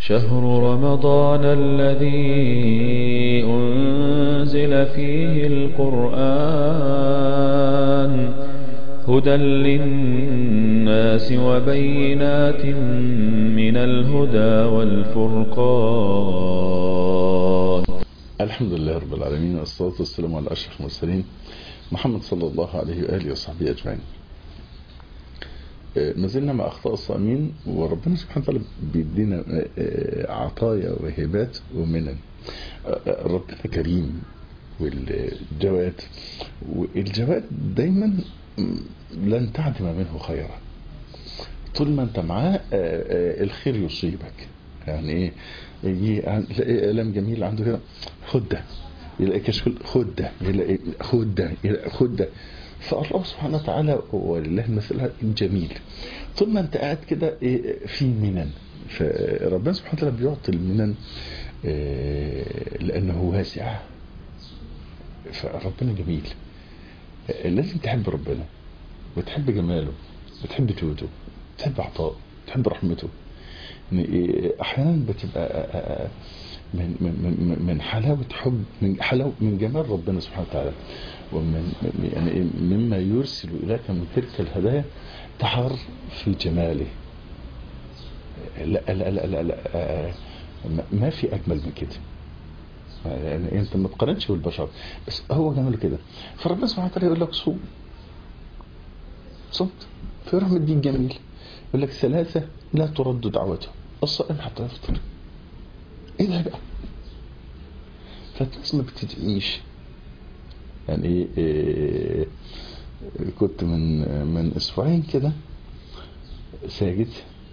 شهر رمضان الذي أنزل فيه القرآن هدى للناس وبينات من الهدى والفرقان الحمد لله رب العالمين والصلاة والسلام على أشرف المرسلين محمد صلى الله عليه وآله وصحبه أجمعين ما زلنا مع أخطاء الصائمين وربنا سبحانه وتعالى بيدينا عطايا وهبات ومنن ربنا كريم والجواد والجواد دايما لن تعدم منه خيرا طول ما انت معاه الخير يصيبك يعني ايه يجي يلاقي كلام جميل عنده كده خد ده يلاقي كشكول خد ده يلاقي خد ده يلاقي خد ده فالله سبحانه وتعالى ولله المثل الجميل طول ما انت قاعد كده في منن فربنا سبحانه وتعالى بيعطي المنن لانه واسع فربنا جميل لازم تحب ربنا وتحب جماله وتحب جوده تحب عطاءه تحب رحمته احيانا بتبقى من من من حلاوه حب من حلاوه من جمال ربنا سبحانه وتعالى ومن يعني مما يرسل اليك من تلك الهدايا تحر في جماله لا لا لا لا, لا ما في اجمل من كده يعني انت ما تقارنش بالبشر بس هو جماله كده فربنا سبحانه وتعالى يقول لك صوم صمت في رحمة الدين جميل يقول لك ثلاثة لا ترد دعوته الصائم حتى يفطر ايه ده بقى فالناس ما بتدعيش يعني إيه كنت من من اسبوعين كده ساجد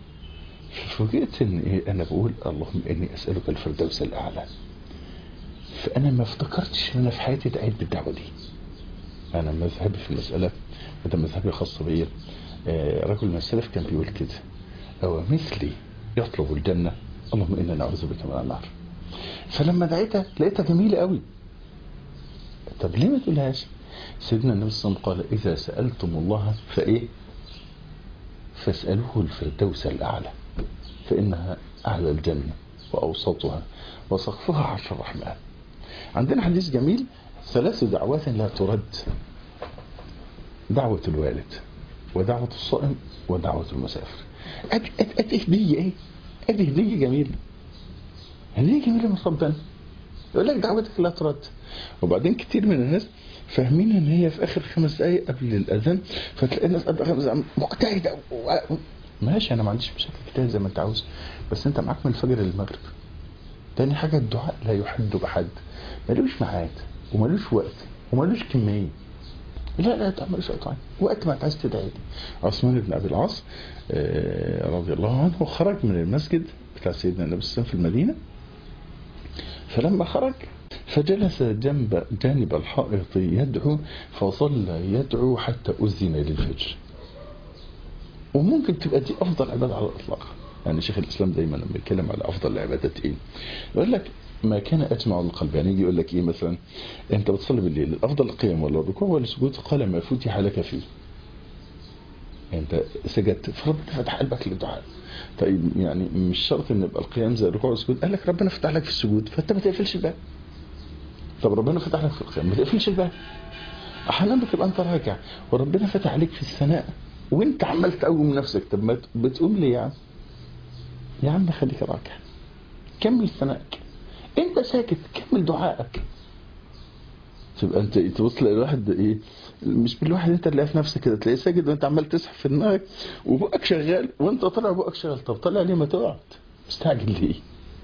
فوجئت ان إيه انا بقول اللهم اني اسالك الفردوس الاعلى فانا ما افتكرتش ان انا في حياتي دعيت بالدعوه دي انا مذهبي في المساله ده مذهبي خاص بيا رجل من السلف كان بيقول كده او مثلي يطلب الجنه اللهم انا نعوذ بك من النار فلما دعيتها لقيتها جميله قوي طب ليه ما تقولهاش سيدنا النبي صلى الله عليه وسلم قال اذا سالتم الله فايه فاسالوه الفردوس الاعلى فانها اعلى الجنه واوسطها وسقفها عرش الرحمن عندنا حديث جميل ثلاث دعوات لا ترد دعوة الوالد ودعوة الصائم ودعوة المسافر ادي هدية ايه ادي هدية جميلة هدية جميلة من ربنا يقول لك دعوتك لا ترد وبعدين كتير من الناس فاهمين ان هي في اخر خمس دقايق قبل الاذان فتلاقي الناس قبل خمس دقايق مجتهده ماشي انا ما عنديش مشاكل اجتهد زي ما انت عاوز بس انت معاك من الفجر للمغرب تاني حاجه الدعاء لا يحد بحد ملوش ميعاد وملوش وقت وملوش كميه لا لا تعملش قطعين وقت ما انت عايز تدعي عثمان بن ابي العاص رضي الله عنه خرج من المسجد بتاع سيدنا النبي صلى الله عليه وسلم في المدينه فلما خرج فجلس جنب جانب الحائط يدعو فظل يدعو حتى أذن للفجر وممكن تبقى دي أفضل عبادة على الإطلاق يعني شيخ الإسلام دايما لما يتكلم على أفضل العبادات إيه يقول لك ما كان أجمع القلب يعني يجي يقول لك إيه مثلا أنت بتصلي بالليل الأفضل القيام ولا الركوع ولا السجود قال ما فتح لك فيه انت سجدت فربنا فتح قلبك للدعاء طيب يعني مش شرط ان يبقى القيام زي الركوع والسجود قال لك ربنا فتح لك في السجود فانت ما تقفلش الباب طب ربنا فتح لك في القيام ما تقفلش الباب احيانا بتبقى انت راجع وربنا فتح عليك في الثناء وانت عمال تقوم نفسك طب ما بتقوم ليه يا عم يا عم خليك راكع كمل ثنائك انت ساكت كمل دعائك تبقى انت تبص تلاقي الواحد ايه مش بالواحد انت تلاقيه في نفسك كده تلاقيه ساجد وانت عمال تسحب في دماغك وبقك شغال وانت طالع بقك شغال طب طالع ليه ما تقعد مستعجل ليه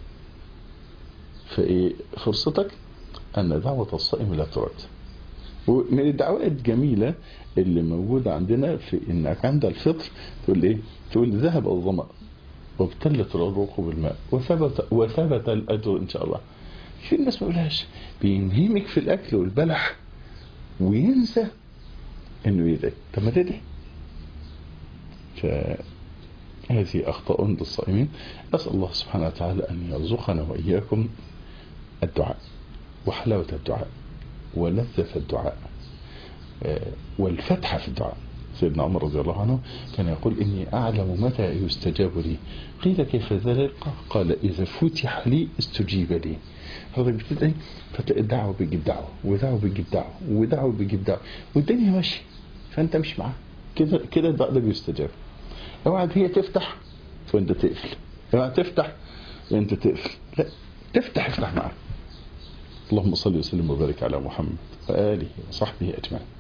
فايه فرصتك ان دعوة الصائم لا ترد ومن الدعوات الجميلة اللي موجودة عندنا في انك عند الفطر تقول ايه تقول ذهب الظمأ وابتلت العروق بالماء وثبت وثبت الاجر ان شاء الله في الناس ما يقولهاش بينهمك في الاكل والبلح وينسى انه يدعي طب ما تدعي فهذه اخطاء للصائمين اسال الله سبحانه وتعالى ان يرزقنا واياكم الدعاء وحلاوه الدعاء ولذة الدعاء والفتحه في الدعاء سيدنا عمر رضي الله عنه كان يقول إني أعلم متى يستجاب لي قيل كيف ذلك قال إذا فتح لي استجيب لي حضرتك بتدعي فتلاقي الدعوة بيجيب دعوة ودعوة بيجيب دعوة ودعوة بيجيب دعوة والدنيا ماشية فأنت مش معاه كده كده الدعاء ده بيستجاب اوعى هي تفتح وانت تقفل اوعى تفتح وانت تقفل لا تفتح افتح معاه اللهم صل وسلم وبارك على محمد وآله وصحبه أجمعين